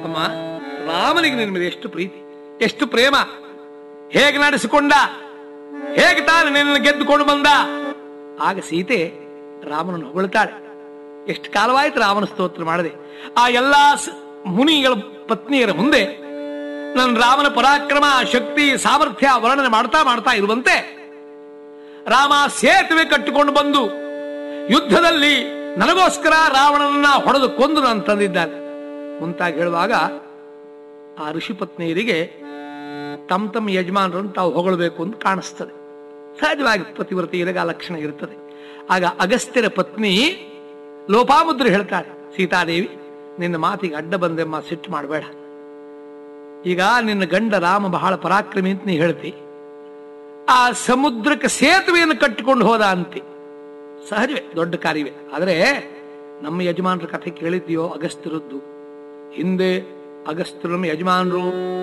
ಅಮ್ಮ ರಾಮನಿಗೆ ನಿನ್ನ ಮೇಲೆ ಎಷ್ಟು ಪ್ರೀತಿ ಎಷ್ಟು ಪ್ರೇಮ ಹೇಗೆ ನಡೆಸಿಕೊಂಡ ಹೇಗೆ ತಾನು ನಿನ್ನ ಗೆದ್ದುಕೊಂಡು ಬಂದ ಆಗ ಸೀತೆ ರಾಮನನ್ನು ಹೊಗಳ್ತಾಳೆ ಎಷ್ಟು ಕಾಲವಾಯ್ತು ರಾಮನ ಸ್ತೋತ್ರ ಮಾಡದೆ ಆ ಎಲ್ಲಾ ಸ- ಮುನಿಗಳ ಪತ್ನಿಯರ ಮುಂದೆ ನನ್ನ ರಾಮನ ಪರಾಕ್ರಮ ಶಕ್ತಿ ಸಾಮರ್ಥ್ಯ ವರ್ಣನೆ ಮಾಡ್ತಾ ಮಾಡ್ತಾ ಇರುವಂತೆ ರಾಮ ಸೇತುವೆ ಕಟ್ಟಿಕೊಂಡು ಬಂದು ಯುದ್ಧದಲ್ಲಿ ನನಗೋಸ್ಕರ ರಾವಣನನ್ನ ಹೊಡೆದು ಕೊಂದು ನಾನು ತಂದಿದ್ದಾನೆ ಮುಂತಾಗಿ ಹೇಳುವಾಗ ಆ ಋಷಿ ಪತ್ನಿಯರಿಗೆ ತಮ್ಮ ತಮ್ಮ ಯಜಮಾನರನ್ನು ತಾವು ಹೊಗಳಬೇಕು ಅಂತ ಕಾಣಿಸ್ತದೆ ಸಹಜವಾಗಿ ಪತಿವ್ರತೆಯರಿಗೆ ಆ ಲಕ್ಷಣ ಇರುತ್ತದೆ ಆಗ ಅಗಸ್ತ್ಯರ ಪತ್ನಿ ಲೋಪಾಮುದ್ರೆ ಹೇಳ್ತಾಳೆ ಸೀತಾದೇವಿ ನಿನ್ನ ಮಾತಿಗೆ ಅಡ್ಡ ಬಂದೆಮ್ಮ ಸಿಟ್ಟು ಮಾಡಬೇಡ ಈಗ ನಿನ್ನ ಗಂಡ ರಾಮ ಬಹಳ ಪರಾಕ್ರಮಿ ಅಂತ ನೀ ಹೇಳ್ತಿ ಆ ಸಮುದ್ರಕ್ಕೆ ಸೇತುವೆಯನ್ನು ಕಟ್ಟಿಕೊಂಡು ಹೋದ ಅಂತೆ ಸಹಜವೇ ದೊಡ್ಡ ಕಾರ್ಯವೇ ಆದರೆ ನಮ್ಮ ಯಜಮಾನರ ಕಥೆ ಕೇಳಿದ್ಯೋ ಅಗಸ್ತ್ಯರದ್ದು ಹಿಂದೆ ಅಗಸ್ತ್ಯರ ನಮ್ಮ ಯಜಮಾನರು